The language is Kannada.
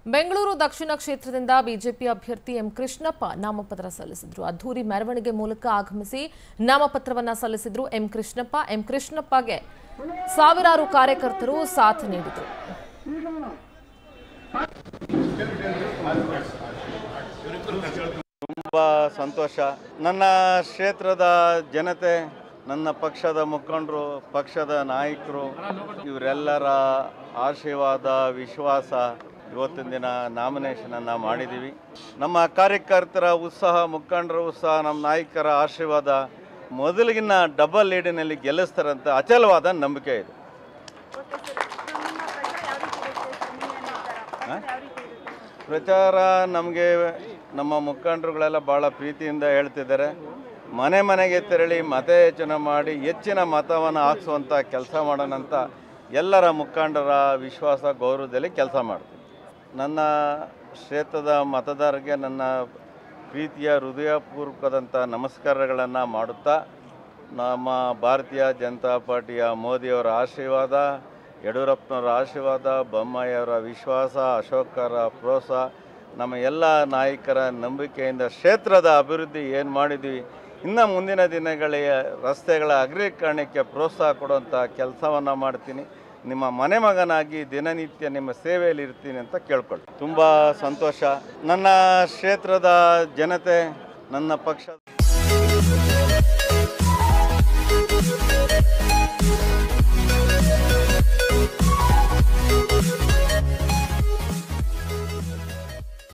ಬೆಂಗಳೂರು ದಕ್ಷಿಣ ಕ್ಷೇತ್ರದಿಂದ ಬಿಜೆಪಿ ಅಭ್ಯರ್ಥಿ ಎಂ ಕೃಷ್ಣಪ್ಪ ನಾಮಪತ್ರ ಸಲ್ಲಿಸಿದ್ರು ಅದ್ದೂರಿ ಮೆರವಣಿಗೆ ಮೂಲಕ ಆಗಮಿಸಿ ನಾಮಪತ್ರವನ್ನ ಸಲ್ಲಿಸಿದ್ರು ಎಂ ಕೃಷ್ಣಪ್ಪ ಎಂ ಕೃಷ್ಣಪ್ಪಗೆ ಸಾವಿರಾರು ಕಾರ್ಯಕರ್ತರು ಸಾಥ್ ನೀಡಿದರು ತುಂಬ ಸಂತೋಷ ನನ್ನ ಕ್ಷೇತ್ರದ ಜನತೆ ನನ್ನ ಪಕ್ಷದ ಮುಖಂಡರು ಪಕ್ಷದ ನಾಯಕರು ಇವರೆಲ್ಲರ ಆಶೀರ್ವಾದ ವಿಶ್ವಾಸ ಇವತ್ತಿನ ದಿನ ನಾಮಿನೇಷನನ್ನು ಮಾಡಿದ್ದೀವಿ ನಮ್ಮ ಕಾರ್ಯಕರ್ತರ ಉತ್ಸಾಹ ಮುಖಂಡರ ಉತ್ಸಾಹ ನಮ್ಮ ನಾಯಕರ ಆಶೀರ್ವಾದ ಮೊದಲಿಗಿನ ಡಬಲ್ ಲೀಡಿನಲ್ಲಿ ಗೆಲ್ಲಿಸ್ತಾರಂತ ಅಚಲವಾದ ನಂಬಿಕೆ ಇದೆ ಪ್ರಚಾರ ನಮಗೆ ನಮ್ಮ ಮುಖಂಡರುಗಳೆಲ್ಲ ಭಾಳ ಪ್ರೀತಿಯಿಂದ ಹೇಳ್ತಿದ್ದಾರೆ ಮನೆ ಮನೆಗೆ ತೆರಳಿ ಮತಯಾಚನೆ ಮಾಡಿ ಹೆಚ್ಚಿನ ಮತವನ್ನು ಹಾಕ್ಸುವಂಥ ಕೆಲಸ ಮಾಡೋಣಂತ ಎಲ್ಲರ ಮುಖಂಡರ ವಿಶ್ವಾಸ ಗೌರವದಲ್ಲಿ ಕೆಲಸ ಮಾಡ್ತೀವಿ ನನ್ನ ಕ್ಷೇತ್ರದ ಮತದಾರರಿಗೆ ನನ್ನ ಪ್ರೀತಿಯ ಹೃದಯಪೂರ್ವಕದಂಥ ನಮಸ್ಕಾರಗಳನ್ನು ಮಾಡುತ್ತಾ ನಮ್ಮ ಭಾರತೀಯ ಜನತಾ ಪಾರ್ಟಿಯ ಮೋದಿಯವರ ಆಶೀರ್ವಾದ ಯಡಿಯೂರಪ್ಪನವರ ಆಶೀರ್ವಾದ ಬೊಮ್ಮಾಯಿಯವರ ವಿಶ್ವಾಸ ಅಶೋಕರ ಪ್ರೋತ್ಸಾಹ ನಮ್ಮ ಎಲ್ಲ ನಾಯಕರ ನಂಬಿಕೆಯಿಂದ ಕ್ಷೇತ್ರದ ಅಭಿವೃದ್ಧಿ ಏನು ಮಾಡಿದ್ವಿ ಇನ್ನು ಮುಂದಿನ ದಿನಗಳಿಗೆ ರಸ್ತೆಗಳ ಅಗಲೀಕರಣಕ್ಕೆ ಪ್ರೋತ್ಸಾಹ ಕೊಡುವಂಥ ಕೆಲಸವನ್ನು ಮಾಡ್ತೀನಿ ನಿಮ್ಮ ಮನೆ ಮಗನಾಗಿ ದಿನನಿತ್ಯ ನಿಮ್ಮ ಸೇವೆಯಲ್ಲಿ ಇರ್ತೀನಿ ಅಂತ ಕೇಳ್ಕೊಳ್ಳಿ ತುಂಬ ಸಂತೋಷ ನನ್ನ ಕ್ಷೇತ್ರದ ಜನತೆ ನನ್ನ ಪಕ್ಷ